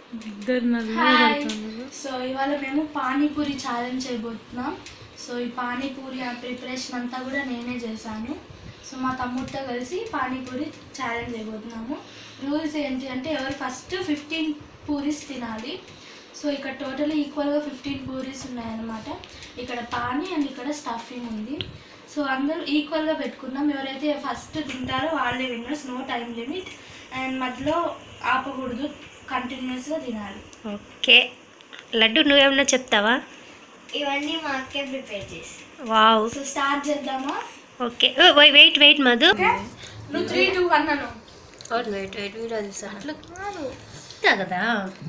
ఇద్దరు నల్ల hi so ఇవాళ మేము పానీపూరి ఛాలెంజ్ చేయబోతున్నాం సో ఈ పానీపూరి ఆ ప్రిపరేషన్ అంతా కూడా నేనే చేశాను సో మా తమ్ముడితో కలిసి పానీపూరి ఛాలెంజ్ చేయబోతున్నాము రూల్స్ ఏంటి అంటే ఎవరు ఫస్ట్ ఫిఫ్టీన్ పూరీస్ తినాలి సో ఇక్కడ టోటల్ ఈక్వల్గా ఫిఫ్టీన్ పూరీస్ ఉన్నాయన్నమాట ఇక్కడ పానీ అండ్ ఇక్కడ స్టఫింగ్ ఉంది సో అందరూ ఈక్వల్గా పెట్టుకుందాం ఎవరైతే ఫస్ట్ తింటారో వాళ్ళే winners no time limit and మధ్యలో ఆపకూడదు కంటిన్యూస్గా తినాలి ఓకే లడ్డు నువ్వేమన్నా చెప్తావా ఇవన్నీ మా అక్కే ప్రిపేర్ చేసి వావ్ సో స్టార్ట్ చేద్దామా okay wait wait Madhu okay నువ్వు త్రీ టూ వన్ అను వెయిట్ వెయిట్ వీడియో చూసా అట్లా చెప్తా కదా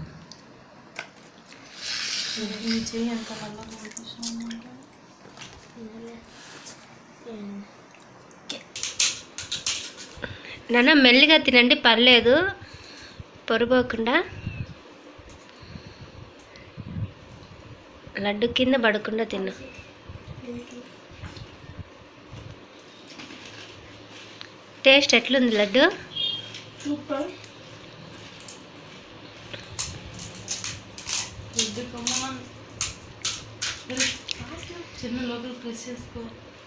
చెయ్యి ఎంత నల్లగా కనిపిస్తుందంటే. నాన్న మెల్లిగా తినండి పర్లేదు పొరపోకుండా లడ్డు కింద పడకుండా తిను టేస్ట్ ఎట్లుంది లడ్డు సూపర్ ఇది కమ్మన్. చిన్న లోపల ప్రెస్ చేసుకో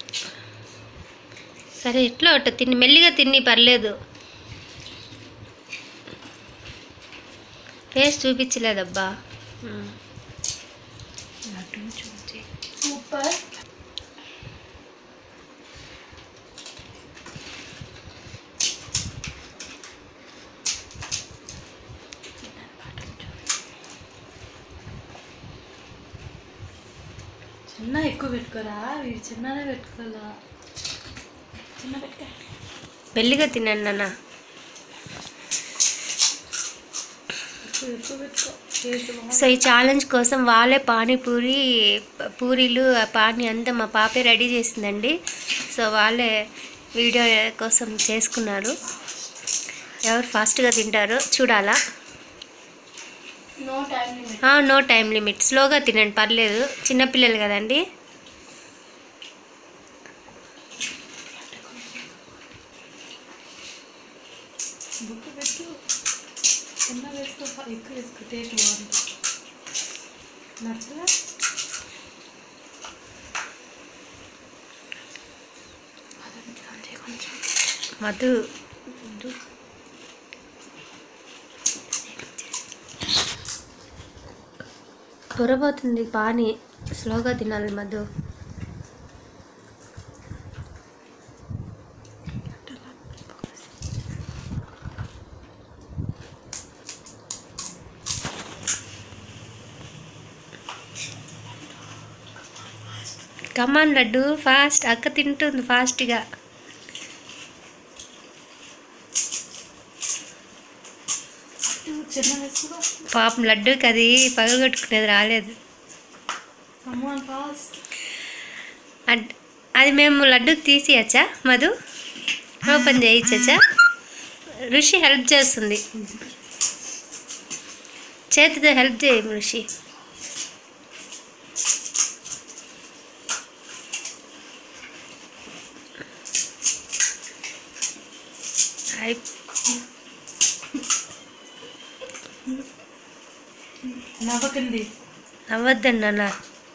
సరే ఎట్లా ఒకటి తిని మెల్లిగా తిని పర్లేదు ఫేస్ చూపించలేదబ్బా ఉమ్. లడ్డుని చూసి సూపర్ చిన్న ఎక్కువ పెట్టుకోరా వీడు చిన్ననే పెట్టుకోవాలా చిన్న పెట్టుకో మెల్లిగా తినండి నాన్న ఎక్కువ ఎక్కువ పెట్టుకో టేస్ట్ బాగుంది సో ఈ ఛాలెంజ్ కోసం వాళ్ళే పానీపూరి ప- పూరీలు ఆ పానీ అంతా మా పాపే రెడీ చేసిందండి సో వాళ్ళే వీడియో కోసం చేసుకున్నారు ఎవరు ఫాస్ట్గా తింటారో చూడాలా no time limit no time limit స్లోగా తినండి పర్లేదు చిన్నపిల్లలు కదండి బుక్ పెట్టు చిన్న వేసుకో ఎక్కువ వేసుకో టేస్ట్ బాగుంది నచ్చలే మధు పొరబోతుంది పానీ స్లోగా తినాలి మధు కమాన్ లడ్డు ఫాస్ట్ అక్క తింటుంది ఫాస్ట్గా చిన్న వేసుకో పాపం లడ్డూకి అది పగలగొట్టుకునేది రాలేదు కమ్మన్ ఫాస్ట్ అడ్- అది మేము లడ్డూకి తీసియచ్చా మధు ఓపెన్ చేయించచ్చా ఋషి హెల్ప్ చేస్తుంది చేతితో హెల్ప్ చేయి ఋషి అయి- నవ్వకండి నవ్వద్దండి నాన్న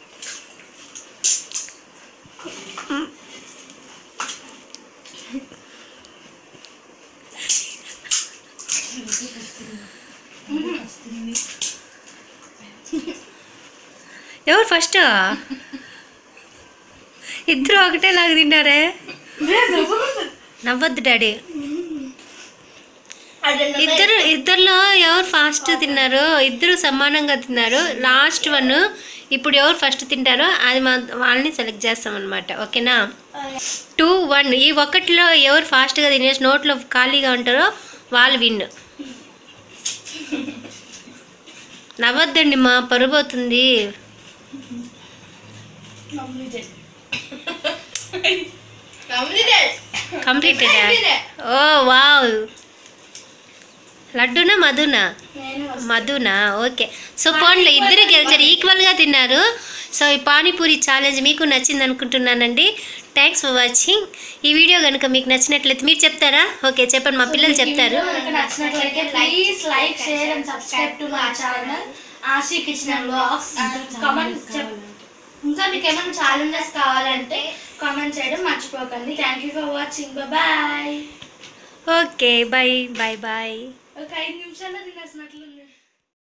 ఎవరు ఫస్ట్ ఇద్దరు ఒకటే లాగా తిన్నారే నవ్వద్దు డాడీ ఇద్దరు ఇద్దరిలో ఎవరు ఫాస్ట్ తిన్నారో ఇద్దరు సమానంగా తిన్నారు లాస్ట్ వన్ ఇప్పుడు ఎవరు ఫస్ట్ తింటారో అది మా వాళ్ళని సెలెక్ట్ చేస్తాం అనమాట ఓకేనా టూ వన్ ఈ ఒక్కటిలో ఎవరు ఫాస్ట్గా తినేసి నోట్లో ఖాళీగా ఉంటారో వాళ్ళు విన్ నవ్వద్దండి మా పరుపోతుంది కంప్లీటెడ్ కంప్లీటెడ్ ఓ వావ్ లడ్డూనా మధునా నేను మధునా ఓకే సో పోన్లే ఇద్దరు గెలిచారు ఈక్వల్గా తిన్నారు సో ఈ పానీపూరి ఛాలెంజ్ మీకు నచ్చింది అనుకుంటున్నానండి థ్యాంక్స్ ఫర్ వాచింగ్ ఈ వీడియో కనుక మీకు నచ్చినట్లయితే మీరు చెప్తారా ఓకే చెప్పండి మా పిల్లలు చెప్తారు కనుక నచ్చినట్లయితే please like share and subscribe to my channel Aashi kitchen blogs comment ఇంకా మీకు ఏమైనా ఛాలెంజెస్ కావాలంటే కామెంట్ చేయడం మర్చిపోకండి thank you for watching bye okay bye bye bye ఒక ఐదు నిమిషాల్లో తినేసినట్లుంది